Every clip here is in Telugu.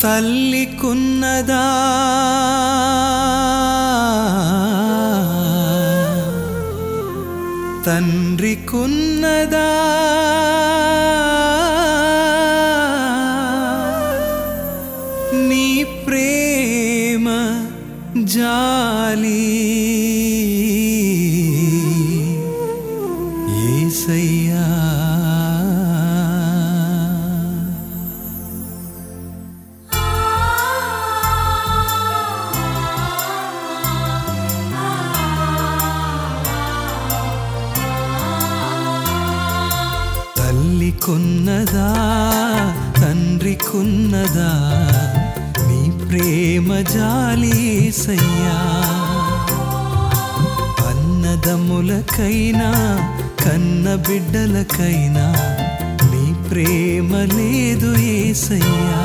తల్లికున్నదా తండ్రికున్నదా నీ ప్రేమ జాలి ఏసయ్యా తల్లికున్నదా తండ్రికున్నదా నీ ప్రేమ జాలీసయ్యా అన్నదమ్ములకైనా కన్న బిడ్డలకైనా నీ ప్రేమ లేదు ఏసయ్యా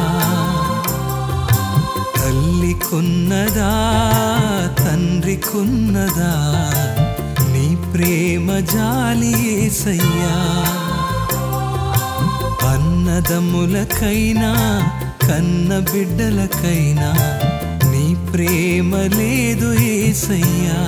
తల్లికున్నదా తండ్రికున్నదా నీ ప్రేమ జాలి ఏసయ్యా అన్నదమ్ములకైనా కన్న బిడ్డలకైనా నీ ప్రేమ లేదు ఏసయ్యా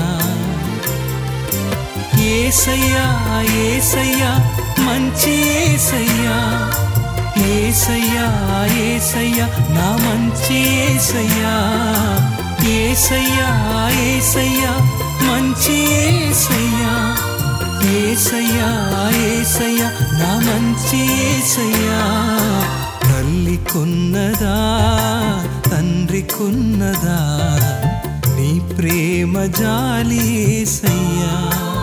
ఏసయ్యా ఏసయ్యా మంచి ఏసయ్యా ఏసయ్యా ఏసయ్యా నా మంచి ఏసయ్యా ఏసయ్యా ఏసయ్యా మంచి ఏసయ్యా ఏసయ్యా ఏసయ్యా నా మంచి ఏసయ్యా తల్లికున్నదా తండ్రికున్నదా నీ ప్రేమ జాలి ఏసయ్యా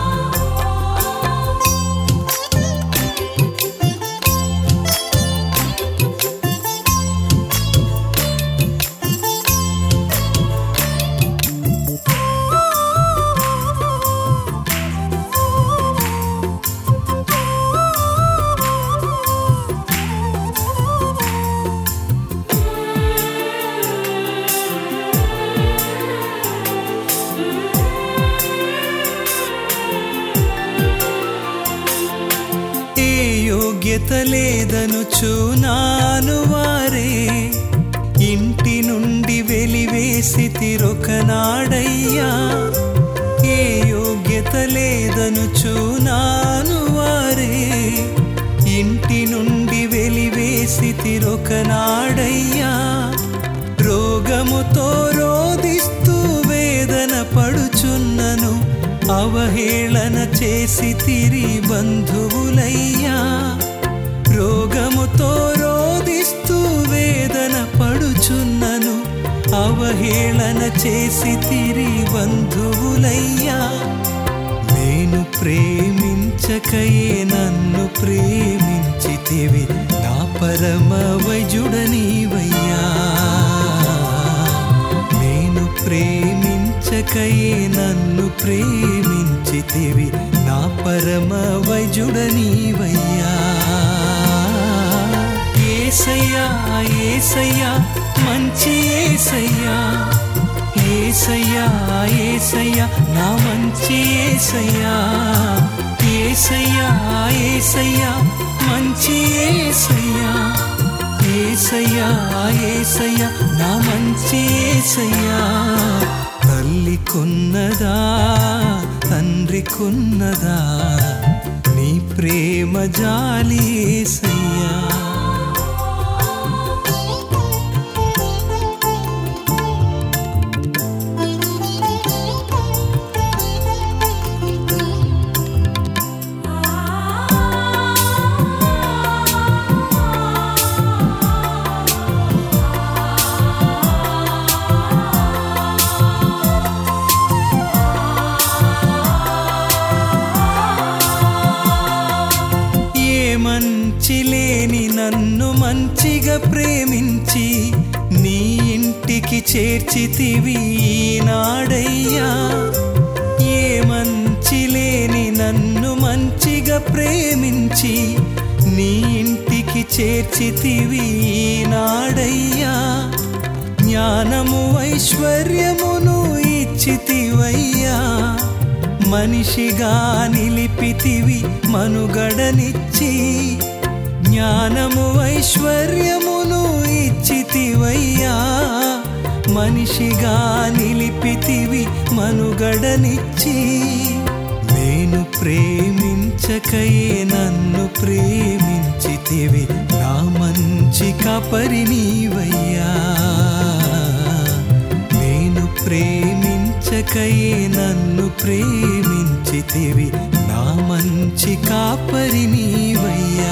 ఏ యోగ్యత లేదను చూనాను వారే ఇంటి నుండి వెలివేసి తిరొకనాడయ్యా ఏ యోగ్యత లేదను చూనాను వారే ఇంటి నుండి వెలివేసి తిరొకనాడయ్యా రోగముతో రోదిస్తూ వేదన పడుచున్నను అవహేళన చేసి తిరి బంధువులయ్యా రోగముతో రోదిస్తూ వేదన పడుచున్నను అవహేళన చేసి తిరి బంధువులయ్యా నేను ప్రేమించకయే నన్ను ప్రేమించితివి నా పరమ వైజుడనీవయ్యా నేను ప్రేమించకయే నన్ను ప్రేమించితివి నా పరమ వైజుడనీవయ్యా ఏసయ్యా ఏసయ్యా మంచి ఏసయ్యా ఏసయ్యా ఏసయ్యా నా మంచి ఏసయ్యా ఏసయ్యా ఏసయ్యా మంచి ఏసయ్యా ఏసయ్యా ఏసయ్యా నా మంచి ఏసయ్యా తల్లికున్నదా తండ్రికున్నదా నీ ప్రేమ జాలి ఏసయ్యా ఏ మంచి లేని నన్ను మంచిగా ప్రేమించి నీ ఇంటికి చేర్చితివి ఈనాడయ్యా ఏ మంచి లేని నన్ను మంచిగా ప్రేమించి నీ ఇంటికి చేర్చితివి ఈనాడయ్యా జ్ఞానము ఐశ్వర్యమును ఇచ్చితివయ్యా మనిషిగా నిలిపితివి మనుగడనిచ్చి జ్ఞానము ఐశ్వర్యమును ఇచ్చి ఇచ్చితివయ్యా మనిషిగా నిలిపితివి మనుగడనిచ్చి నేను ప్రేమించకయే నన్ను ప్రేమించితివి నా మంచి కపరి నీవయ్యా నేను ప్రేమించకయే నన్ను ప్రేమించితివి నా మంచి కాపరి నీవయ్యా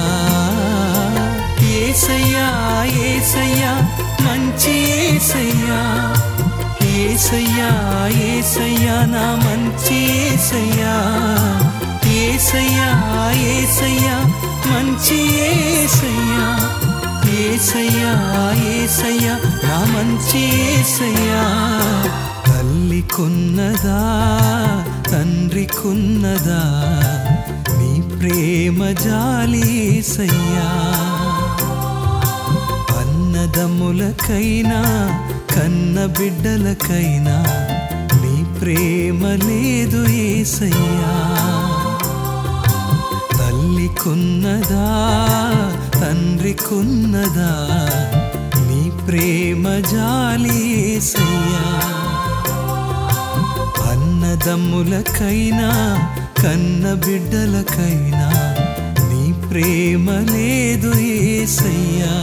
ఏసయ్యా ఏసయ్యా మంచి ఏసయ్యా ఏసయ్యా ఏసయ్యా నా మంచి ఏసయ్యా ఏసయ్యా ఏసయ్యా మంచి ఏసయ్యా ఏసయ్యా ఏసయ్యా నా మంచి ఏసయ్యా తల్లికున్నదా తండ్రికున్నదా నీ ప్రేమ జాలి ఏసయ్యా అన్నదమ్ములకైనా కన్న బిడ్డలకైనా నీ ప్రేమ లేదు ఏసయ్యా తల్లికున్నదా తండ్రికున్నదా నీ ప్రేమ జాలి ఏసయ్యా అన్నదమ్ములకైనా కన్న బిడ్డలకైనా నీ ప్రేమ లేదు ఏసయ్యా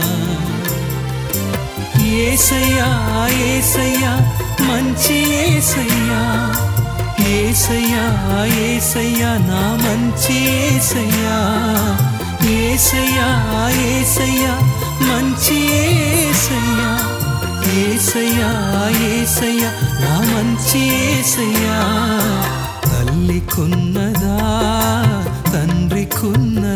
ఏసయ్యా ఏసయ్యా మంచి ఏసయ్యా ఏసయ్యా ఏసయ్యా నా మంచి ఏసయ్యా ఏసయ్యా ఏసయ్యా మంచి ఏసయ్యా ఏసయ్యా ఏసయ్యా నా మంచి ఏసయ్యా తల్లికున్నదా తండ్రికున్నదా